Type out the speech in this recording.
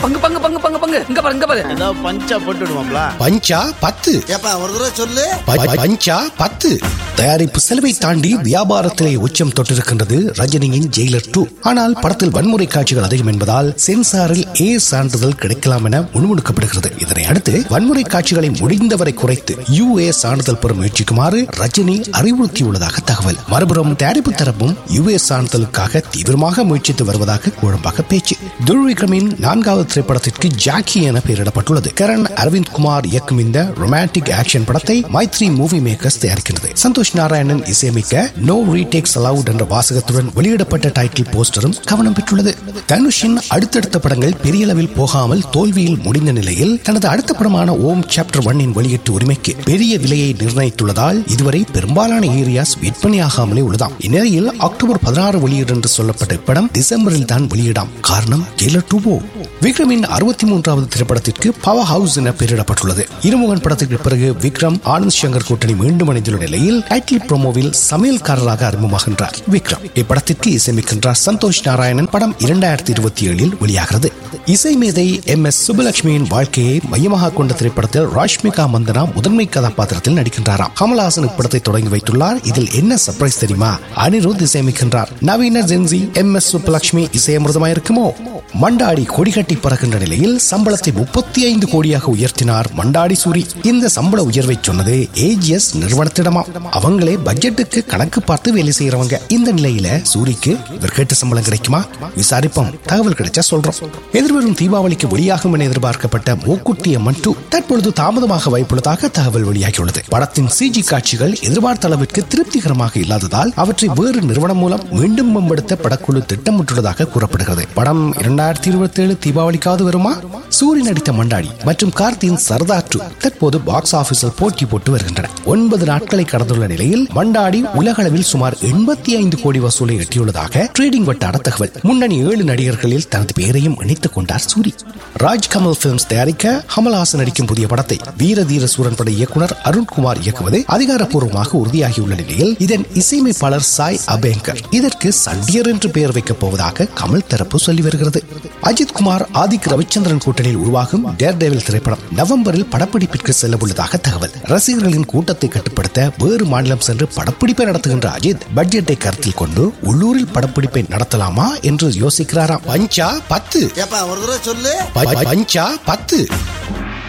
பங்கு பங்கு பங்கு பங்கு பங்கு இங்க பாரு இங்க பாரு ஏதாவது பஞ்சா போட்டு விடுவாப்ல பஞ்சா பத்து ஏப்பா ஒரு தடவை சொல்லு ப- ப- பஞ்சா பத்து தயாரிப்பு செலவை தாண்டி வியாபாரத்திலே உச்சம் தொட்டிருக்கின்றது ரஜினியின் ஜெயிலர் டூ ஆனால் படத்தில் வன்முறை காட்சிகள் அதிகம் என்பதால் சென்சாரில் ஏ சான்றிதழ் கிடைக்கலாம் என முணுமுணுக்கப்படுகிறது இதனை அடுத்து வன்முறை காட்சிகளை முடிந்தவரை குறைத்து யூ ஏ சான்றிதழ் பெற முயற்சிக்குமாறு ரஜினி அறிவுறுத்தியுள்ளதாக தகவல் மறுபுறம் தயாரிப்பு தரப்பும் யூ ஏ சான்றிதழுக்காக தீவிரமாக முயற்சித்து வருவதாக குழம்பாக பேச்சு துர்விக்ரமின் நான்காவது திரைப்படத்திற்கு ஜாக்கி என பெயரிடப்பட்டுள்ளது கரண் அரவிந்த் குமார் இயக்கும் இந்த ரொமான்டிக் ஆக்ஷன் படத்தை மைத்ரி மூவி மேக்கர்ஸ் தயாரிக்கிறது சந்தோஷ் நாராயணன் இசையமைக்க நோ ரீடேக்ஸ் அலவுட் என்ற வாசகத்துடன் வெளியிடப்பட்ட டைட்டில் போஸ்டரும் கவனம் பெற்றுள்ளது தனுஷின் அடுத்தடுத்த படங்கள் பெரிய அளவில் போகாமல் தோல்வியில் முடிந்த நிலையில் தனது அடுத்த படமான ஓம் சாப்டர் ஒன்னின் வெளியீட்டு உரிமைக்கு பெரிய விலையை நிர்ணயித்துள்ளதால் இதுவரை பெரும்பாலான ஏரியாஸ் விற்பனையாகாமலே உள்ளதாம் இந்நிலையில் அக்டோபர் பதினாறு வெளியீடு என்று சொல்லப்பட்ட இப்படம் டிசம்பரில் தான் வெளியிடாம் காரணம் ஜெயிலர் டூபோ விக்ரமின் அறுபத்தி மூன்றாவது திரைப்படத்திற்கு பவர் ஹவுஸ் என பெயரிடப்பட்டுள்ளது இருமுகன் படத்திற்கு பிறகு விக்ரம் ஆனந்த் சங்கர் கூட்டணி மீண்டும் இணைந்துள்ள நிலையில் டைட்டில் ப்ரோமோவில் சமையல்காரராக அறிமுகமாகின்றார் விக்ரம் இப்படத்திற்கு இசையமைக்கின்றார் சந்தோஷ் நாராயணன் படம் இரண்டாயிரத்தி இருபத்தி ஏழில் வெளியாகிறது இசை மேதை எம் எஸ் சுபலட்சுமியின் வாழ்க்கையை மையமாக கொண்ட திரைப்படத்தில் ராஷ்மிகா மந்தனா முதன்மை கதாபாத்திரத்தில் நடிக்கின்றாராம் கமல்ஹாசன் இப்படத்தை தொடங்கி வைத்துள்ளார் இதில் என்ன சர்ப்ரைஸ் தெரியுமா அனிருத் இசையமைக்கின்றார் நவீன ஜென்சி எம் எஸ் சுப்பலட்சுமி இசையமிருதமாயிருக்குமோ மண்டாடி கொடிகட்டி பறக்கின்ற நிலையில் சம்பளத்தை முப்பத்தி ஐந்து கோடியாக உயர்த்தினார் மண்டாடி சூரி இந்த சம்பள உயர்வை சொன்னது ஏஜிஎஸ் நிறுவனத்திடமா அவங்களே பட்ஜெட்டுக்கு கணக்கு பார்த்து வேலை செய்யறவங்க இந்த நிலையில சூரிக்கு இவர் கேட்ட சம்பளம் கிடைக்குமா விசாரிப்போம் தகவல் கிடைச்சா சொல்றோம் எதிர்வரும் தீபாவளிக்கு வெளியாகும் என எதிர்பார்க்கப்பட்ட மூக்குட்டி அம்மன் டூ தற்பொழுது தாமதமாக வாய்ப்புள்ளதாக தகவல் வெளியாகியுள்ளது படத்தின் சிஜி காட்சிகள் எதிர்பார்த்த அளவிற்கு திருப்திகரமாக இல்லாததால் அவற்றை வேறு நிறுவனம் மூலம் மீண்டும் மேம்படுத்த படக்குழு திட்டமிட்டுள்ளதாக கூறப்படுகிறது படம் இரண்டாயிரத்தி இருபத்தி ஏழு தீபாவளிக்காவது வருமா சூரி நடித்த மண்டாடி மற்றும் கார்த்தியின் சர்தார் டூ தற்போது பாக்ஸ் ஆபீஸில் போட்டி போட்டு வருகின்றன ஒன்பது நாட்களை கடந்துள்ள நிலையில் மண்டாடி உலகளவில் சுமார் எண்பத்தி ஐந்து கோடி வசூலை எட்டியுள்ளதாக ட்ரேடிங் வட்டார தகவல் முன்னணி ஏழு நடிகர்களில் தனது பெயரையும் இணைத்துக் கொண்டார் சூரி ராஜ் கமல் பிலிம்ஸ் தயாரிக்க கமல்ஹாசன் நடிக்கும் புதிய படத்தை வீர தீர சூரன் பட இயக்குனர் அருண்குமார் இயக்குவது அதிகாரப்பூர்வமாக உறுதியாகியுள்ள நிலையில் இதன் இசையமைப்பாளர் சாய் அபேங்கர் இதற்கு சண்டியர் என்று பெயர் வைக்கப் போவதாக கமல் தரப்பு சொல்லி வருகிறது அஜித் குமார் ஆதிக் ரவிச்சந்திரன் கூட்டணியில் உருவாகும் டேர் டேவில் திரைப்படம் நவம்பரில் படப்பிடிப்பிற்கு செல்ல உள்ளதாக தகவல் ரசிகர்களின் கூட்டத்தை கட்டுப்படுத்த வேறு மாநிலம் சென்று படப்பிடிப்பை நடத்துகின்ற அஜித் பட்ஜெட்டை கருத்தில் கொண்டு உள்ளூரில் படப்பிடிப்பை நடத்தலாமா என்று யோசிக்கிறாராம் பஞ்சா பத்து ஏப்பா ஒரு தடவை சொல்லு ப- ப- பஞ்சா பத்து